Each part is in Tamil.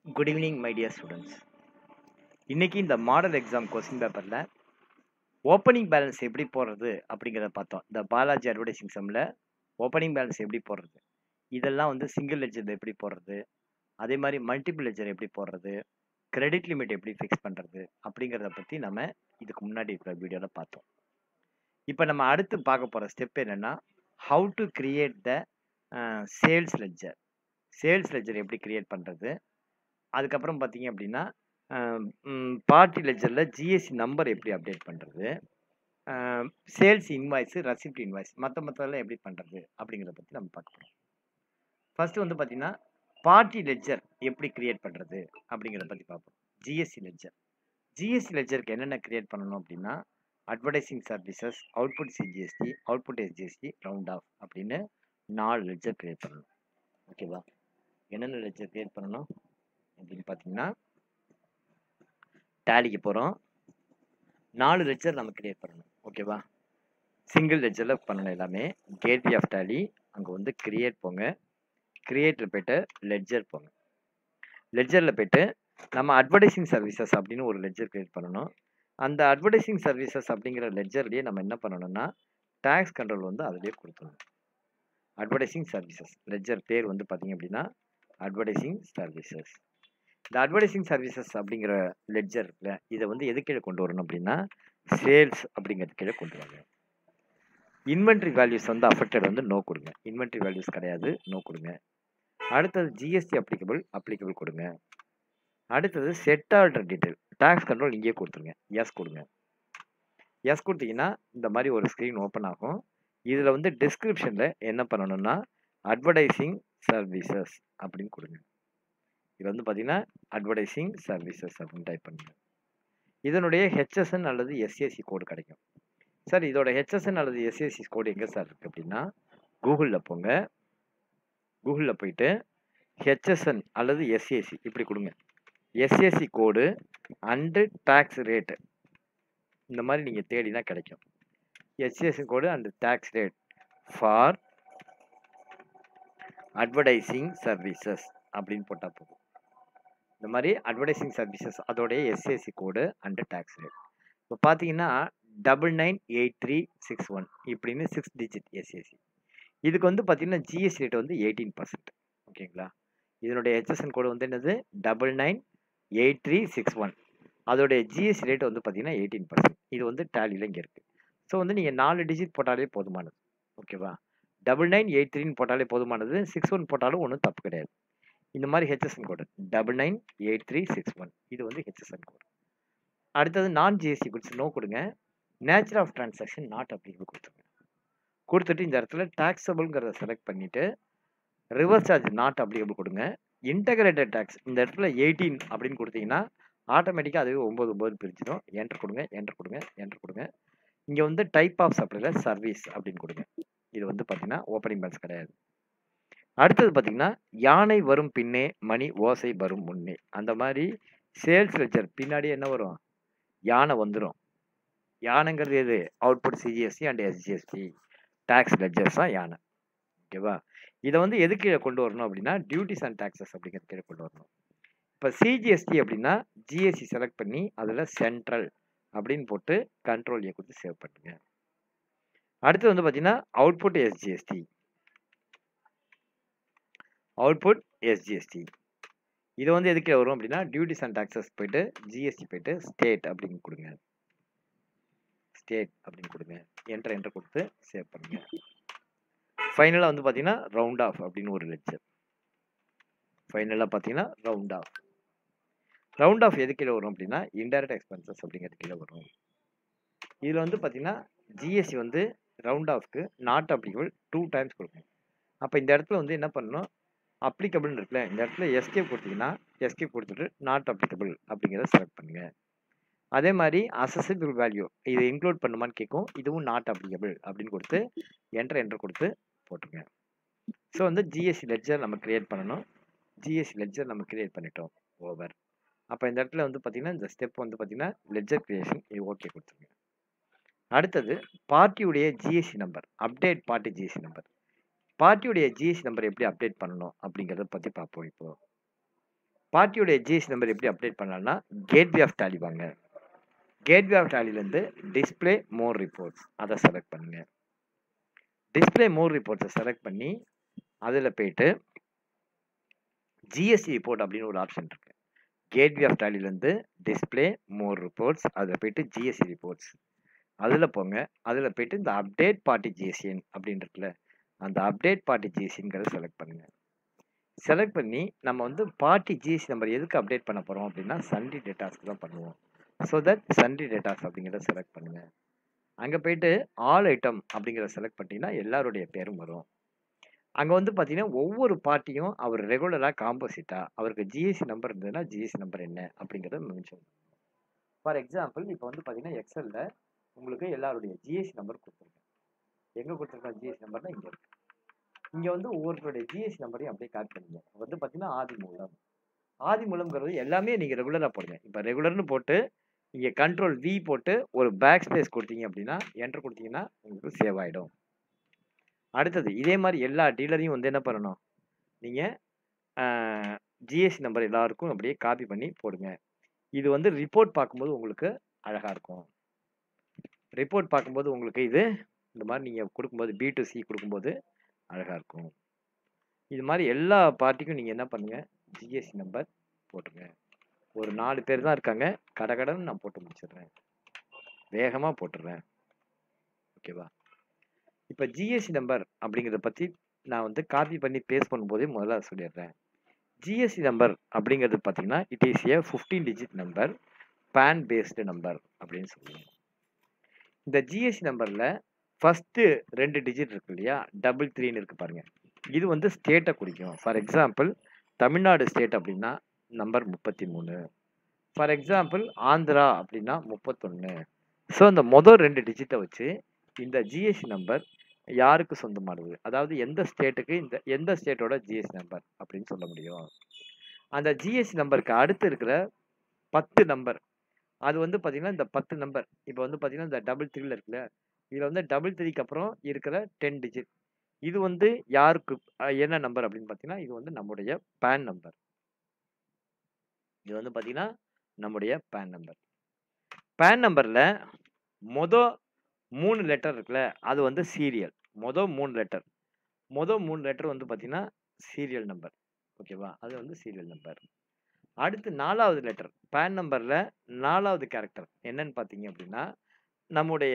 good evening my dear students இன்னைக்கு இந்த மாடல் எக்ஸாம் கொஸ்டின் பேப்பரில் ஓப்பனிங் பேலன்ஸ் எப்படி போடுறது அப்படிங்கிறத பார்த்தோம் இந்த பாலாஜி அட்வர்டைசிங் சம்மில் ஓப்பனிங் பேலன்ஸ் எப்படி போடுறது இதெல்லாம் வந்து சிங்கிள் லெஜர் எப்படி போடுறது அதே மாதிரி மல்டிபிள் லெஜர் எப்படி போடுறது கிரெடிட் லிமிட் எப்படி ஃபிக்ஸ் பண்ணுறது அப்படிங்கிறத பற்றி நம்ம இதுக்கு முன்னாடி இருக்கிற வீடியோவில் பார்த்தோம் இப்போ நம்ம அடுத்து பார்க்க போகிற ஸ்டெப் என்னென்னா how to create the sales ledger sales ledger எப்படி கிரியேட் பண்ணுறது அதுக்கப்புறம் பார்த்தீங்க அப்படின்னா பார்ட்டி லெஜரில் ஜிஎஸ்டி நம்பர் எப்படி அப்டேட் பண்ணுறது சேல்ஸ் இன்வாய்ஸு ரசிப்ட் இன்வாய்ஸ் மற்ற மற்றதெல்லாம் எப்படி பண்ணுறது அப்படிங்கிறத பற்றி நம்ம பார்க்க போகிறோம் ஃபஸ்ட்டு வந்து பார்த்திங்கன்னா பார்ட்டி லெஜர் எப்படி கிரியேட் பண்ணுறது அப்படிங்கிறத பற்றி பார்ப்போம் ஜிஎஸ்டி லெஜர் ஜிஎஸ்டி லெஜருக்கு என்னென்ன கிரியேட் பண்ணணும் அப்படின்னா advertising services output CGST output SGST round off அப்படின்னு நாலு லெஜர் கிரியேட் பண்ணணும் ஓகேவா என்னென்ன லெஜர் கிரியேட் பண்ணணும் அப்படின்னு பார்த்தீங்கன்னா டேலிக்கு போகிறோம் நாலு லெஜர் நம்ம கிரியேட் பண்ணணும் ஓகேவா சிங்கிள் லெஜரில் பண்ணணும் எல்லாமே கேட்வே ஆஃப் டேலி அங்கே வந்து கிரியேட் போங்க கிரியேட்டில் போய்ட்டு லெட்ஜர் போங்க லெட்ஜரில் போய்ட்டு நம்ம அட்வர்டைசிங் சர்வீசஸ் அப்படின்னு ஒரு லெட்ஜர் கிரியேட் பண்ணணும் அந்த அட்வர்டைசிங் சர்வீசஸ் அப்படிங்கிற லெட்ஜர்லேயே நம்ம என்ன பண்ணணும்னா டேக்ஸ் கண்ட்ரோல் வந்து அதிலே கொடுத்துடணும் அட்வர்டைசிங் சர்வீசஸ் லெட்ஜர் பேர் வந்து பார்த்தீங்க அப்படின்னா அட்வர்டைசிங் சர்வீசஸ் இந்த அட்வர்டைசிங் சர்வீசஸ் அப்படிங்கிற லெட்ஜர் இருக்குல்ல இதை வந்து எது கீழே கொண்டு வரணும் அப்படின்னா சேல்ஸ் அப்படிங்கிறது கீழே கொண்டு வாங்க இன்வென்ட்ரி வேல்யூஸ் வந்து அஃபெக்டட் வந்து நோ கொடுங்க இன்வென்ட்ரி வேல்யூஸ் கிடையாது நோ கொடுங்க அடுத்தது ஜிஎஸ்டி அப்ளிகபிள் அப்ளிகபிள் கொடுங்க அடுத்தது set order detail tax control இங்கேயே கொடுத்துருங்க எஸ் கொடுங்க எஸ் கொடுத்தீங்கன்னா இந்த மாதிரி ஒரு ஸ்க்ரீன் ஓப்பன் ஆகும் இதில் வந்து டிஸ்கிரிப்ஷனில் என்ன பண்ணணும்னா அட்வர்டைசிங் சர்வீசஸ் அப்படின்னு கொடுங்க இது வந்து பார்த்தீங்கன்னா அட்வர்டைசிங் சர்வீசஸ் அப்படின்னு டைப் பண்ணுங்க இதனுடைய ஹெச்எஸ்என் அல்லது எஸ்ஏசி கோடு கிடைக்கும் சார் இதோட ஹெச்எஸ்என் அல்லது எஸ்ஏசி கோடு எங்கே சார் இருக்குது அப்படின்னா கூகுளில் போங்க கூகுளில் போயிட்டு ஹெச்எஸ்என் அல்லது எஸ்ஏசி இப்படி கொடுங்க SAC code and tax rate இந்த மாதிரி நீங்கள் தேடினா கிடைக்கும் SAC code and tax rate for advertising services அப்படின்னு போட்டால் போதும் இந்த மாதிரி அட்வர்டைசிங் சர்வீசஸ் அதோடைய SAC code and tax rate இப்போ பார்த்தீங்கன்னா double nine eight three six one இப்படின்னு சிக்ஸ் டிஜிட் எஸ்ஏசி இதுக்கு வந்து பார்த்தீங்கன்னா ஜிஎஸ்டி ரேட் வந்து எயிட்டீன் பர்சன்ட் ஓகேங்களா இதனுடைய ஹெச்எஸ்என் கோடு வந்து என்னது double nine eight three six one அதோடைய ஜிஎஸ்டி ரேட் வந்து பார்த்தீங்கன்னா எயிட்டீன் பர்சன்ட் இது வந்து டேலியில் இங்கே இருக்குது ஸோ வந்து நீங்கள் நாலு டிஜிட் போட்டாலே போதுமானது ஓகேவா டபுள் நைன் எயிட் த்ரீன்னு போட்டாலே போதுமானது சிக்ஸ் ஒன் போட்டாலும் ஒன்றும் தப்பு கிடையாது இந்த மாதிரி HSN code double nine eight three six one இது வந்து ஹெச்எஸ்என் கோடு அடுத்தது நான் ஜிஎஸ்டி குட்ஸ் நோ கொடுங்க nature of transaction not applicable கொடுத்துருங்க கொடுத்துட்டு இந்த இடத்துல டேக்ஸபிள்ங்கிறத செலக்ட் பண்ணிவிட்டு ரிவர்ஸ் சார்ஜ் நாட் அப்ளிகபிள் கொடுங்க இன்டகிரேட்டட் டேக்ஸ் இந்த இடத்துல எயிட்டீன் அப்படின்னு கொடுத்தீங்கன்னா ஆட்டோமேட்டிக்காக அதுவே ஒம்பது ஒம்பது பிரிச்சிடும் என்ட்ரு கொடுங்க என்ட்ரு கொடுங்க என்ட்ரு கொடுங்க இங்கே வந்து டைப் ஆஃப் சப்ளைல சர்வீஸ் அப்படின்னு கொடுங்க இது வந்து பார்த்தீங்கன்னா ஓப்பனிங் பேலன்ஸ் கிடையாது அடுத்தது பார்த்தீங்கன்னா யானை வரும் பின்னே மணி ஓசை வரும் முன்னே அந்த மாதிரி சேல்ஸ் லெஜர் பின்னாடி என்ன வரும் யானை வந்துடும் யானைங்கிறது எது output CGST and SGST tax ledgers தான் யானை ஓகேவா இதை வந்து எது கீழே கொண்டு வரணும் அப்படின்னா டியூட்டிஸ் அண்ட் டேக்ஸஸ் அப்படிங்கிறது கீழே கொண்டு வரணும் இப்போ சிஜிஎஸ்டி அப்படின்னா ஜிஎஸ்டி செலக்ட் பண்ணி அதில் சென்ட்ரல் அப்படின்னு போட்டு கண்ட்ரோல் ஏ கொடுத்து சேவ் பண்ணுங்க அடுத்து வந்து பார்த்தீங்கன்னா அவுட்புட் எஸ்ஜிஎஸ்டி அவுட்புட் எஸ்ஜிஎஸ்டி இது வந்து எதுக்கு வரும் அப்படின்னா டியூட்டிஸ் அண்ட் டாக்ஸஸ் போயிட்டு ஜிஎஸ்டி போயிட்டு ஸ்டேட் அப்படின்னு கொடுங்க ஸ்டேட் அப்படின்னு கொடுங்க என்ட்ரு என்ட்ரு கொடுத்து சேவ் பண்ணுங்க ஃபைனலாக வந்து பார்த்தீங்கன்னா ரவுண்ட் ஆஃப் அப்படின்னு ஒரு லெக்சர் ஃபைனலாக பார்த்தீங்கன்னா ரவுண்ட் ஆஃப் ரவுண்ட் ஆஃப் எது கீழே வரும் அப்படின்னா இன்டைரக்ட் எக்ஸ்பென்சஸ் அப்படிங்கிறது கீழே வரும் இதில் வந்து பார்த்தீங்கன்னா ஜிஎஸ்டி வந்து ரவுண்ட் ஆஃப்க்கு நாட் அப்ளிகபிள் டூ டைம்ஸ் கொடுக்கணும் அப்போ இந்த இடத்துல வந்து என்ன பண்ணணும் அப்ளிகபிள்னு இருக்குல்ல இந்த இடத்துல எஸ்கேப் கொடுத்தீங்கன்னா எஸ்கேப் கொடுத்துட்டு நாட் அப்ளிகபிள் அப்படிங்கிறத செலக்ட் பண்ணுங்கள் அதே மாதிரி அசசிபிள் வேல்யூ இதை இன்க்ளூட் பண்ணுமான்னு கேட்கும் இதுவும் நாட் அப்ளிகபிள் அப்படின்னு கொடுத்து என்ட்ரு என்ட்ரு கொடுத்து போட்டுருங்க ஸோ வந்து ஜிஎஸ்டி லெட்ஜர் நம்ம க்ரியேட் பண்ணணும் ஜிஎஸ்டி லெட்ஜர் நம்ம க்ரியேட் பண்ணிட்டோம் ஓவர் அப்போ இந்த இடத்துல வந்து பார்த்திங்கன்னா இந்த ஸ்டெப் வந்து பார்த்திங்கன்னா லெட்ஜர் க்ரியேஷன் இது ஓகே கொடுத்துருங்க அடுத்தது பார்ட்டியுடைய GST number update party GST number பார்ட்டியுடைய ஜிஎஸ்டி நம்பர் எப்படி அப்டேட் பண்ணணும் அப்படிங்கிறத பற்றி பார்ப்போம் இப்போ பார்ட்டியோடைய ஜிஎஸ்டி நம்பர் எப்படி அப்டேட் பண்ணலாம்னா கேட்வே ஆஃப் டேலி வாங்க கேட்வே ஆஃப் டேலிலேருந்து டிஸ்பிளே மோர் ரிப்போர்ட்ஸ் அதை செலக்ட் பண்ணுங்க டிஸ்பிளே மோர் ரிப்போர்ட்ஸை செலக்ட் பண்ணி அதில் போயிட்டு ஜிஎஸ்டி ரிப்போர்ட் அப்படின்னு ஒரு ஆப்ஷன் இருக்கு கேட்வே ஆஃப் டேலிலேருந்து டிஸ்பிளே மோர் ரிப்போர்ட்ஸ் அதில் போயிட்டு ஜிஎஸ்டி ரிப்போர்ட்ஸ் அதில் போங்க அதில் போயிட்டு இந்த அப்டேட் பார்ட்டி ஜிஎஸ்டிஎன் அப்படின்னு இருக்குல்ல அந்த அப்டேட் பார்ட்டி ஜிஎஸ்டிங்கிறத செலக்ட் பண்ணுங்க செலக்ட் பண்ணி நம்ம வந்து பார்ட்டி ஜிஎஸ்டி நம்பர் எதுக்கு அப்டேட் பண்ண போகிறோம் அப்படின்னா சன்டி டேட்டாஸ்க்கு தான் பண்ணுவோம் ஸோ தட் சன்டி டேட்டாஸ் அப்படிங்கிறத செலக்ட் பண்ணுங்க அங்கே போயிட்டு ஆல் ஐட்டம் அப்படிங்கிறத செலக்ட் பண்ணிட்டீங்கன்னா எல்லாருடைய பேரும் வரும் அங்கே வந்து பார்த்தீங்கன்னா ஒவ்வொரு பார்ட்டியும் அவர் ரெகுலராக காம்போசிட்டாக அவருக்கு ஜிஎஸ்டி நம்பர் இருந்ததுன்னா ஜிஎஸ்டி நம்பர் என்ன அப்படிங்கிறத மென்ஷன் ஃபார் எக்ஸாம்பிள் இப்போ வந்து பார்த்தீங்கன்னா எக்ஸலில் உங்களுக்கு எல்லாருடைய ஜிஎஸ்டி நம்பர் கொடுத்துருக்கேன் எங்கே கொடுத்துருக்கேன் ஜிஎஸ்டி நம்பர்னா இங்கே இருக்கு இங்கே வந்து ஒவ்வொருத்தருடைய ஜிஎஸ்டி நம்பரையும் அப்படியே காட் பண்ணுங்க வந்து பார்த்தீங்கன்னா ஆதி மூலம் ஆதி மூலம்ங்கிறது எல்லாமே நீங்கள் ரெகுலராக போடுங்க இப்போ ரெகுலர்னு போட்டு இங்கே கண்ட்ரோல் வி போட்டு ஒரு பேக் ஸ்பேஸ் கொடுத்தீங்க அப்படின்னா என்டர் கொடுத்தீங்கன்னா உங்களுக்கு சேவ் ஆகிடும் அடுத்தது இதே மாதிரி எல்லா டீலரையும் வந்து என்ன பண்ணணும் நீங்கள் ஜிஎஸ்டி நம்பர் எல்லாருக்கும் அப்படியே காப்பி பண்ணி போடுங்க இது வந்து ரிப்போர்ட் பார்க்கும்போது உங்களுக்கு அழகாக இருக்கும் ரிப்போர்ட் பார்க்கும்போது உங்களுக்கு இது இந்த மாதிரி நீங்கள் கொடுக்கும்போது பி டு சி கொடுக்கும்போது அழகாக இருக்கும் இது மாதிரி எல்லா பார்ட்டிக்கும் நீங்கள் என்ன பண்ணுங்கள் ஜிஎஸ்டி நம்பர் போட்டுருங்க ஒரு நாலு பேர் தான் இருக்காங்க கடகடன்னு நான் போட்டு முடிச்சிடுறேன் வேகமாக போட்டுடுறேன் ஓகேவா இப்போ ஜிஎஸ்டி நம்பர் அப்படிங்கிறத பற்றி நான் வந்து காப்பி பண்ணி பேஸ்ட் பண்ணும்போதே முதல்ல அதை சொல்லிடுறேன் ஜிஎஸ்டி நம்பர் அப்படிங்கிறது பார்த்தீங்கன்னா it is a fifteen digit number PAN based number அப்படின்னு சொல்லுவோம் இந்த ஜிஎஸ்டி நம்பரில் ஃபஸ்ட்டு ரெண்டு டிஜிட் இருக்கு இல்லையா டபுள் த்ரீன்னு இருக்கு பாருங்க இது வந்து ஸ்டேட்டை குறிக்கும் ஃபார் எக்ஸாம்பிள் தமிழ்நாடு ஸ்டேட் அப்படின்னா நம்பர் முப்பத்தி மூணு ஃபார் எக்ஸாம்பிள் ஆந்திரா அப்படின்னா முப்பத்தொன்று ஸோ இந்த மொதல் ரெண்டு டிஜிட்டை வச்சு இந்த ஜிஎஸ்டி நம்பர் யாருக்கு சொந்தமானது அதாவது எந்த ஸ்டேட்டுக்கு இந்த எந்த ஸ்டேட்டோட ஜிஎஸ்டி நம்பர் அப்படின்னு சொல்ல முடியும் அந்த ஜிஎஸ்டி நம்பருக்கு அடுத்து இருக்கிற பத்து நம்பர் அது வந்து பார்த்தீங்கன்னா இந்த பத்து நம்பர் இப்போ வந்து பார்த்தீங்கன்னா இந்த டபுள் த்ரீல இருக்குல்ல இதில் வந்து டபுள் த்ரீக்கு அப்புறம் இருக்கிற டென் டிஜிட் இது வந்து யாருக்கு அஹ், என்ன நம்பர் அப்படின்னு பார்த்தீங்கன்னா இது வந்து நம்முடைய பேன் நம்பர் இது வந்து பார்த்தீங்கன்னா நம்முடைய பேன் நம்பர் பேன் நம்பரில் மொதல் மூணு லெட்டர் இருக்குல்ல அது வந்து சீரியல் மொதல் மூணு லெட்டர் மொதல் மூணு லெட்டர் வந்து பார்த்தீங்கன்னா சீரியல் நம்பர் ஓகேவா அது வந்து சீரியல் நம்பர் அடுத்து நாலாவது லெட்டர் பேன் நம்பரில் நாலாவது கேரக்டர் என்னன்னு பார்த்தீங்க அப்படின்னா நம்முடைய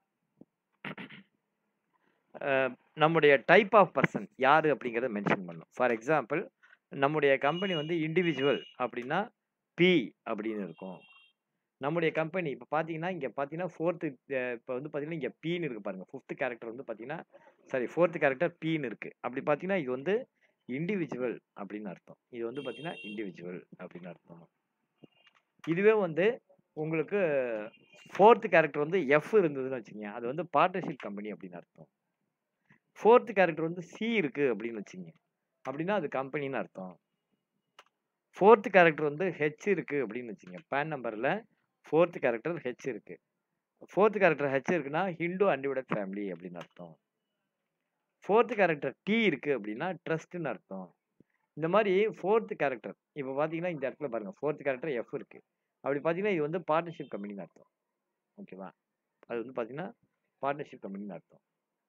அஹ், நம்முடைய டைப் ஆஃப் பர்சன் யார் அப்படிங்கிறத மென்ஷன் பண்ணும் ஃபார் எக்ஸாம்பிள் நம்முடைய கம்பெனி வந்து இண்டிவிஜுவல் அப்படின்னா பி அப்படின்னு இருக்கும் நம்முடைய கம்பெனி இப்போ பார்த்தீங்கன்னா இங்கே பார்த்தீங்கன்னா ஃபோர்த்து இப்போ வந்து பார்த்தீங்கன்னா இங்கே பீன்னு இருக்கு பாருங்க ஃபிஃப்த் கேரக்டர் வந்து பார்த்தீங்கன்னா சாரி ஃபோர்த்து கேரக்டர் பீன்னு இருக்கு அப்படி பார்த்தீங்கன்னா இது வந்து இண்டிவிஜுவல் அப்படின்னு அர்த்தம் இது வந்து பார்த்தீங்கன்னா இண்டிவிஜுவல் அப்படின்னு அர்த்தம் இதுவே வந்து உங்களுக்கு ஃபோர்த்து கேரக்டர் வந்து எஃப் இருந்ததுன்னு வச்சுக்கோங்க அது வந்து பார்ட்னர்ஷிப் கம்பெனி அப்படின்னு அர்த்தம் ஃபோர்த்து கேரக்டர் வந்து சி இருக்கு அப்படின்னு வச்சுங்க அப்படின்னா அது கம்பெனின்னு அர்த்தம் ஃபோர்த்து கேரக்டர் வந்து ஹெச் இருக்கு அப்படின்னு வச்சுங்க பேன் நம்பரில் ஃபோர்த்து கேரக்டர் ஹெச் இருக்கு ஃபோர்த்து கேரக்டர் ஹெச் இருக்குன்னா ஹிந்து அன்டிவைடட் ஃபேமிலி அப்படின்னு அர்த்தம் ஃபோர்த்து கேரக்டர் டி இருக்கு அப்படின்னா ட்ரஸ்ட்னு அர்த்தம் இந்த மாதிரி ஃபோர்த்து கேரக்டர் இப்போ பார்த்தீங்கன்னா இந்த இடத்துல பாருங்க ஃபோர்த்து கேரக்டர் எஃப் இருக்கு அப்படி பார்த்தீங்கன்னா இது வந்து பார்ட்னர்ஷிப் கம்பெனின்னு அர்த்தம் ஓகேவா அது வந்து பார்த்தீங்கன்னா பார்ட்னர்ஷிப் கம்பெனின்னு அர்த்தம்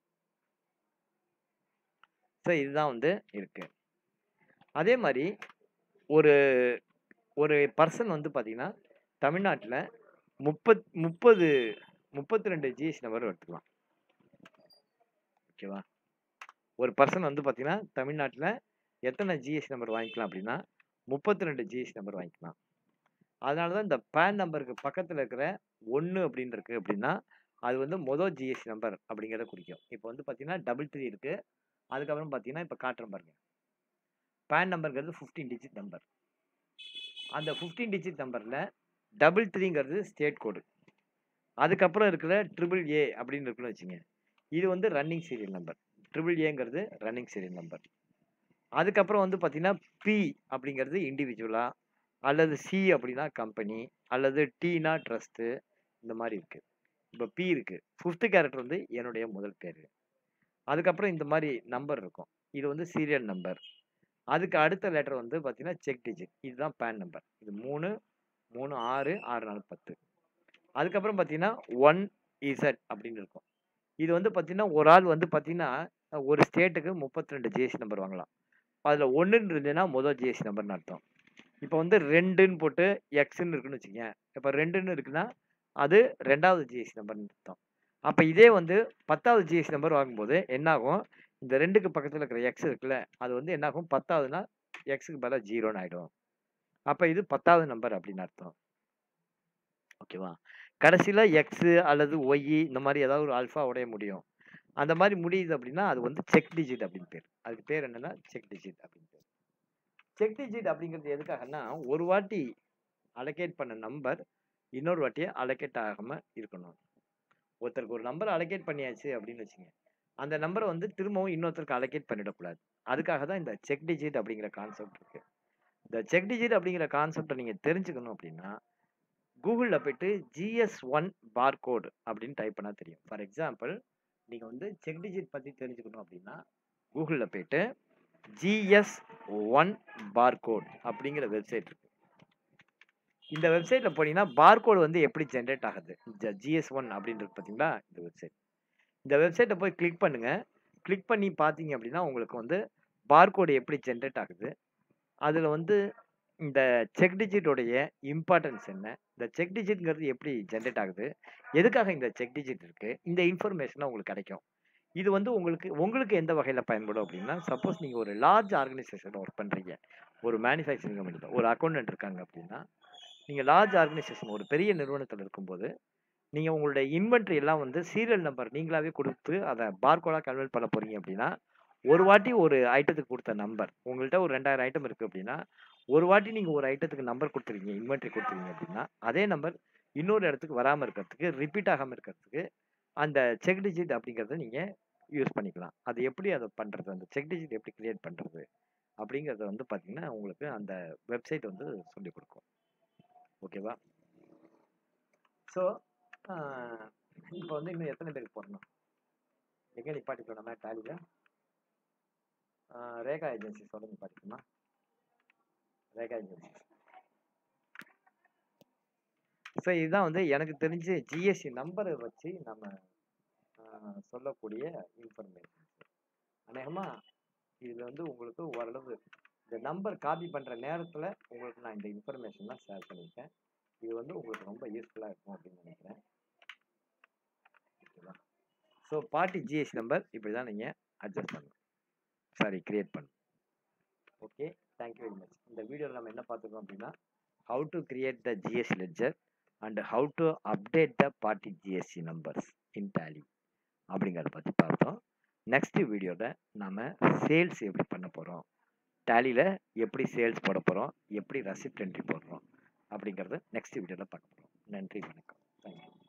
ஸோ இதுதான் வந்து இருக்கு அதே மாதிரி ஒரு ஒரு பர்சன் வந்து பார்த்தீங்கன்னா தமிழ்நாட்டில் முப்பத் முப்பது முப்பத்தி ரெண்டு ஜிஎஸ்டி நம்பர் எடுத்துக்கலாம் ஓகேவா ஒரு பர்சன் வந்து பார்த்தீங்கன்னா தமிழ்நாட்டில் எத்தனை ஜிஎஸ்டி நம்பர் வாங்கிக்கலாம் அப்படின்னா முப்பத்தி ரெண்டு ஜிஎஸ்டி நம்பர் வாங்கிக்கலாம் அதனால தான் இந்த பேன் நம்பருக்கு பக்கத்தில் இருக்கிற ஒன்று அப்படின்னு இருக்கு அப்படின்னா அது வந்து மொதல் ஜிஎஸ்டி நம்பர் அப்படிங்கிறத குறிக்கும் இப்போ வந்து பார்த்தீங்கன்னா டபுள் த்ரீ இருக்கு அதுக்கப்புறம் பார்த்தீங்கன்னா இப்போ காட்டுறேன் பாருங்க பேன் நம்பருங்கிறது ஃபிஃப்டீன் டிஜிட் நம்பர் அந்த ஃபிஃப்டீன் டிஜிட் நம்பரில் டபுள் த்ரீங்கிறது ஸ்டேட் கோடு அதுக்கப்புறம் இருக்கிற ட்ரிபிள் ஏ அப்படின்னு இருக்குன்னு வச்சுங்க இது வந்து ரன்னிங் சீரியல் நம்பர் ட்ரிபிள் ஏங்கிறது ரன்னிங் சீரியல் நம்பர் அதுக்கப்புறம் வந்து பார்த்தீங்கன்னா பி அப்படிங்கிறது இண்டிவிஜுவலா அல்லது சி அப்படின்னா கம்பெனி அல்லது டீனா ட்ரஸ்ட்டு இந்த மாதிரி இருக்குது இப்போ பி இருக்குது ஃபிஃப்த்து கேரக்டர் வந்து என்னுடைய முதல் பேர் அதுக்கப்புறம் இந்த மாதிரி நம்பர் இருக்கும் இது வந்து சீரியல் நம்பர் அதுக்கு அடுத்த லெட்டர் வந்து பார்த்தீங்கன்னா செக் டிஜிட் இதுதான் பேன் நம்பர் இது மூணு மூணு ஆறு ஆறு நாலு பத்து அதுக்கப்புறம் பார்த்தீங்கன்னா ஒன் இசட் அப்படின்னு இருக்கும் இது வந்து பார்த்தீங்கன்னா ஒரு ஆள் வந்து பார்த்தீங்கன்னா ஒரு ஸ்டேட்டுக்கு முப்பத்தி ரெண்டு ஜிஎஸ்டி நம்பர் வாங்கலாம் அதில் ஒன்றுன்னு இருந்ததுன்னா முதல் ஜிஎஸ்டி நம்பர்னு அர்த்தம் இப்போ வந்து ரெண்டுன்னு போட்டு எக்ஸ்ன்னு இருக்குன்னு வச்சுக்கோங்க இப்போ ரெண்டுன்னு இருக்குன்னா அது ரெண்டாவது ஜிஎஸ்டி நம்பர்னு அர்த்தம் அப்போ இதே வந்து பத்தாவது ஜிஎஸ்டி நம்பர் வாங்கும்போது என்னாகும் இந்த ரெண்டுக்கு பக்கத்தில் இருக்கிற எக்ஸ் இருக்குல்ல அது வந்து என்னாகும் பத்தாவதுனா எக்ஸுக்கு பதிலாக ஜீரோன்னு ஆகிடும் அப்போ இது பத்தாவது நம்பர் அப்படின்னு அர்த்தம் ஓகேவா கடைசியில் எக்ஸு அல்லது ஒய் இந்த மாதிரி ஏதாவது ஒரு ஆல்ஃபா உடைய முடியும் அந்த மாதிரி முடியுது அப்படின்னா அது வந்து செக் டிஜிட் அப்படின்னு பேர் அதுக்கு பேர் என்னன்னா செக் டிஜிட் அப்படின்னு பேர் செக் டிஜிட் அப்படிங்கிறது எதுக்காகன்னா ஒரு வாட்டி அலோகேட் பண்ண நம்பர் இன்னொரு வாட்டியே அலோகேட் ஆகாமல் இருக்கணும் ஒருத்தருக்கு ஒரு நம்பர் அலோகேட் பண்ணியாச்சு அப்படின்னு வச்சுங்க அந்த நம்பரை வந்து திரும்பவும் இன்னொருத்தருக்கு அலோகேட் பண்ணிடக்கூடாது அதுக்காக தான் இந்த செக் டிஜிட் அப்படிங்கிற கான்செப்ட் இருக்கு இந்த செக் டிஜிட் அப்படிங்கிற கான்செப்டை நீங்கள் தெரிஞ்சுக்கணும் அப்படின்னா கூகுளில் போயிட்டு ஜிஎஸ் ஒன் பார்கோடு அப்படின்னு டைப் பண்ணால் தெரியும் ஃபார் எக்ஸாம்பிள் நீங்கள் வந்து செக் டிஜிட் பற்றி தெரிஞ்சுக்கணும் அப்படின்னா கூகுளில் போயிட்டு ஜிஎஸ் ஒன் பார்கோட் அப்படிங்கிற வெப்சைட் இருக்கு இந்த வெப்சைட்டில் போனீங்கன்னா பார்கோடு வந்து எப்படி ஜென்ரேட் ஆகுது இந்த ஜிஎஸ் ஒன் அப்படின்றது பார்த்தீங்களா இந்த வெப்சைட் இந்த வெப்சைட்டை போய் கிளிக் பண்ணுங்க கிளிக் பண்ணி பார்த்தீங்க அப்படின்னா உங்களுக்கு வந்து பார்கோடு எப்படி ஜென்ரேட் ஆகுது அதில் வந்து இந்த செக் டிஜிட்டோடைய இம்பார்ட்டன்ஸ் என்ன இந்த செக் டிஜிட்ங்கிறது எப்படி ஜென்ரேட் ஆகுது எதுக்காக இந்த செக் டிஜிட் இருக்குது இந்த இன்ஃபர்மேஷன் உங்களுக்கு கிடைக்கும் இது வந்து உங்களுக்கு உங்களுக்கு எந்த வகையில் பயன்படும் அப்படின்னா சப்போஸ் நீங்கள் ஒரு லார்ஜ் ஆர்கனைசேஷன் ஒர்க் பண்ணுறீங்க ஒரு மேனுஃபேக்சரிங் கம்பெனியில் ஒரு அக்கௌண்டன்ட் இருக்காங்க அப்படின்னா நீங்கள் லார்ஜ் ஆர்கனைசேஷன் ஒரு பெரிய நிறுவனத்தில் இருக்கும்போது நீங்கள் உங்களுடைய இன்வென்ட்ரி எல்லாம் வந்து சீரியல் நம்பர் நீங்களாவே கொடுத்து அதை பார்கோடாக கன்வெர்ட் பண்ண போகிறீங்க அப்படின்னா ஒரு வாட்டி ஒரு ஐட்டத்துக்கு கொடுத்த நம்பர் உங்கள்கிட்ட ஒரு ரெண்டாயிரம் ஐட்டம் இருக்குது அப்படின்னா ஒரு வாட்டி நீங்கள் ஒரு ஐட்டத்துக்கு நம்பர் கொடுத்துருக்கீங்க இன்வென்ட்ரி கொடுத்துருக்கீங்க அப்படின்னா அதே நம்பர் இன்னொரு இடத்துக்கு வராமல் இருக்கிறதுக்கு ரிப்பீட் ஆகாமல் இருக்கிறதுக்கு அந்த செக் டிஜிட் அப்படிங்கிறத நீங்கள் யூஸ் பண்ணிக்கலாம் அது எப்படி அதை பண்ணுறது அந்த செக் டிஜிட் எப்படி கிரியேட் பண்ணுறது அப்படிங்கிறத வந்து பார்த்தீங்கன்னா உங்களுக்கு அந்த வெப்சைட் வந்து சொல்லிக் கொடுக்கும் ஓகேவா ஸோ இப்போ வந்து இன்னும் எத்தனை பேருக்கு போடணும் எங்கே நிப்பாட்டிக்கணும் நம்ம டேலியில் ரேகா ஏஜென்சிஸோட நிப்பாட்டிக்கணுமா ரேகா ஏஜென்சிஸ் ஸோ இதுதான் வந்து எனக்கு தெரிஞ்சு ஜிஎஸ்டி நம்பரை வச்சு நம்ம ஆஹ், சொல்லக்கூடிய இன்ஃபர்மேஷன் அநேகமாக இதில் வந்து உங்களுக்கு ஓரளவு இந்த நம்பர் காப்பி பண்ணுற நேரத்தில் உங்களுக்கு நான் இந்த இன்ஃபர்மேஷன்லாம் ஷேர் பண்ணியிருக்கேன் இது வந்து உங்களுக்கு ரொம்ப யூஸ்ஃபுல்லாக இருக்கும் அப்படின்னு நினைக்கிறேன் ஓகேவா ஸோ பார்ட்டி ஜிஎஸ்டி நம்பர் இப்படி தான் நீங்கள் அட்ஜஸ்ட் பண்ணணும் சாரி கிரியேட் பண்ணணும் ஓகே தேங்க்யூ வெரி மச் இந்த வீடியோவில் நம்ம என்ன பார்த்துருக்கோம் அப்படின்னா how to create the GST ledger and how to update the party GST numbers in Tally அப்படிங்கிறத பற்றி பார்த்தோம் நெக்ஸ்ட் வீடியோவில் நாம் சேல்ஸ் எப்படி பண்ண போகிறோம் டேலியில் எப்படி சேல்ஸ் போட போகிறோம் எப்படி ரசிப்ட் என்ட்ரி போடுறோம் அப்படிங்கிறத நெக்ஸ்ட் வீடியோவில் பார்க்க போகிறோம் நன்றி வணக்கம் தேங்க்யூ